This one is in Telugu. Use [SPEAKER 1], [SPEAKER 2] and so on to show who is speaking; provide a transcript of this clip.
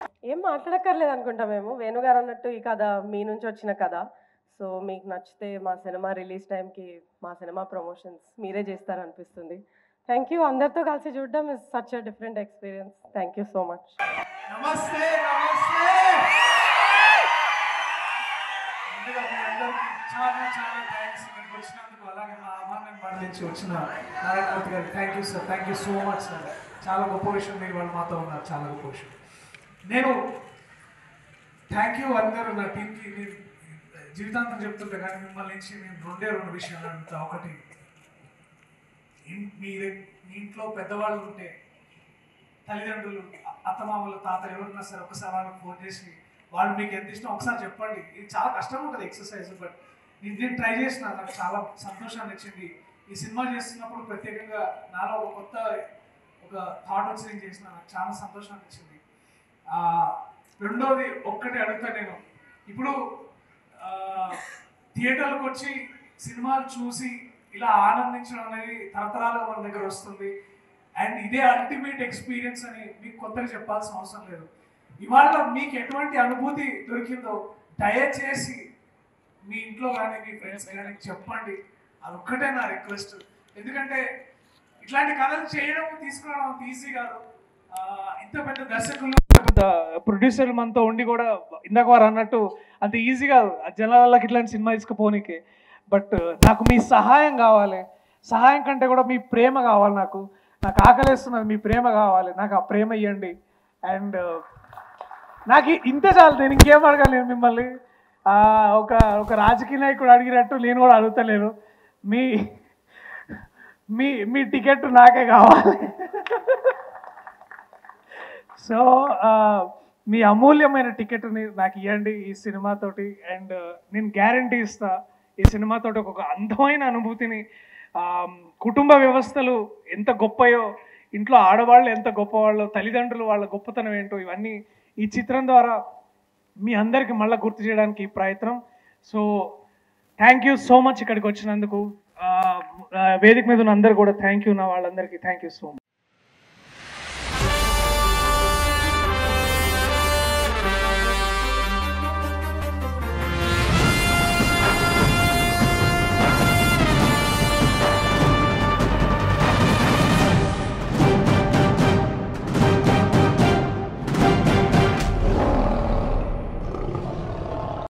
[SPEAKER 1] ఏం మాట్లాడక్కర్లేదు అనుకుంటా మేము వేణుగారు అన్నట్టు ఈ కథ మీ నుంచి వచ్చిన కథ సో మీకు నచ్చితే మా సినిమా రిలీజ్ టైంకి మా సినిమా ప్రమోషన్స్ మీరే చేస్తారనిపిస్తుంది థ్యాంక్ యూ అందరితో కలిసి చూడడం is such a different experience thank you so much
[SPEAKER 2] నమస్తే నమస్తే ముందుగా మీ అందరికీ చాలా చాలా థ్యాంక్స్ ఇక్కడికి వచ్చినందుకు అలాగే మా అమ్మాయిని మరణించి వచ్చిన నారాయణమూర్తి గారు thank you sir thank you so much sir చాలా గొప్ప విషయం మీరు వాళ్ళు మాతో ఉన్నారు చాలా గొప్ప విషయం నేను థ్యాంక్ యూ అందరూ నా టీంకి నేను జీవితాంతం చెప్తుంటే కానీ మిమ్మల్ని నుంచి నేను రెండే రెండు విషయాలు అడుగుతా ఒకటి ఇన్- మీ దగ్- మీ ఇంట్లో పెద్దవాళ్ళు ఉంటే తల్లిదండ్రులు అత్తమామలు తాతలు ఎవరున్నా సరే ఒకసారి వాళ్ళకి ఫోన్ చేసి వాళ్ళు మీకు ఎంత ఇష్టం ఒకసారి చెప్పండి ఇది చాలా కష్టం ఉంటుంది ఎక్సర్సైజ్ బట్ నేను దీన్ని ట్రై చేసిన నాకు చాలా సంతోషాన్ని ఇచ్చింది ఈ సినిమా చేస్తున్నప్పుడు ప్రత్యేకంగా నాలో ఒక కొత్త ఒక థాట్ వచ్చి నేను చేసిన నాకు చాలా సంతోషాన్ని ఇచ్చింది ఆ, రెండోది ఒక్కటే అడుగుతా నేను ఇప్పుడు ఆ, థియేటర్లకు వచ్చి సినిమాలు చూసి ఇలా ఆనందించడం అనేది తరతరాలుగా మన దగ్గర వస్తుంది అండ్ ఇదే అల్టిమేట్ ఎక్స్పీరియన్స్ అని మీకు కొత్తగా చెప్పాల్సిన అవసరం లేదు ఇవాళ మీకు ఎటువంటి అనుభూతి దొరికిందో దయచేసి మీ ఇంట్లో కానీ మీ ఫ్రెండ్స్ కానీ చెప్పండి అదొక్కటే నా రిక్వెస్ట్ ఎందుకంటే ఇట్లాంటి కథలు చేయడం తీసుకురావడం అంత ఈజీ కాదు ఆ, ఇంత పెద్ద దర్శకులు పెద్ద ప్రొడ్యూసర్లు మనతో ఉండి కూడా ఇందాక వారు అన్నట్టు అంత ఈజీ కాదు ఆ జనాలకి ఇట్లాంటి సినిమా తీసుకుపోనీకి బట్ నాకు మీ సహాయం కావాలి సహాయం కంటే కూడా మీ ప్రేమ కావాలి నాకు నాకు ఆకలేస్తున్నది మీ ప్రేమ కావాలి నాకు ఆ ప్రేమ ఇవ్వండి అండ్ నాకు ఇంతే చాలు నేను ఇంకేం అడగలేను మిమ్మల్ని ఆ, ఒక ఒక రాజకీయ నాయకుడు అడిగినట్టు నేను కూడా అడుగుతలేను మీ మీ మీ టికెట్ నాకే కావాలి సో మీ అమూల్యమైన టికెట్ని నాకు ఇవ్వండి ఈ సినిమాతోటి అండ్ నేను గ్యారంటీ ఇస్తా ఈ సినిమాతోటి ఒక అందమైన అనుభూతిని ఆ, కుటుంబ వ్యవస్థలు ఎంత గొప్పయో ఇంట్లో ఆడవాళ్ళు ఎంత గొప్పవాళ్ళో తల్లిదండ్రులు వాళ్ళ గొప్పతనం ఏంటో ఇవన్నీ ఈ చిత్రం ద్వారా మీ అందరికి మళ్ళీ గుర్తు చేయడానికి ఈ ప్రయత్నం so thank you so much ఇక్కడికి వచ్చినందుకు ఆ, ఆ, వేదిక మీద ఉన్న అందరు కూడా థ్యాంక్ యూ నా వాళ్ళందరికీ థ్యాంక్ యూ సో మచ్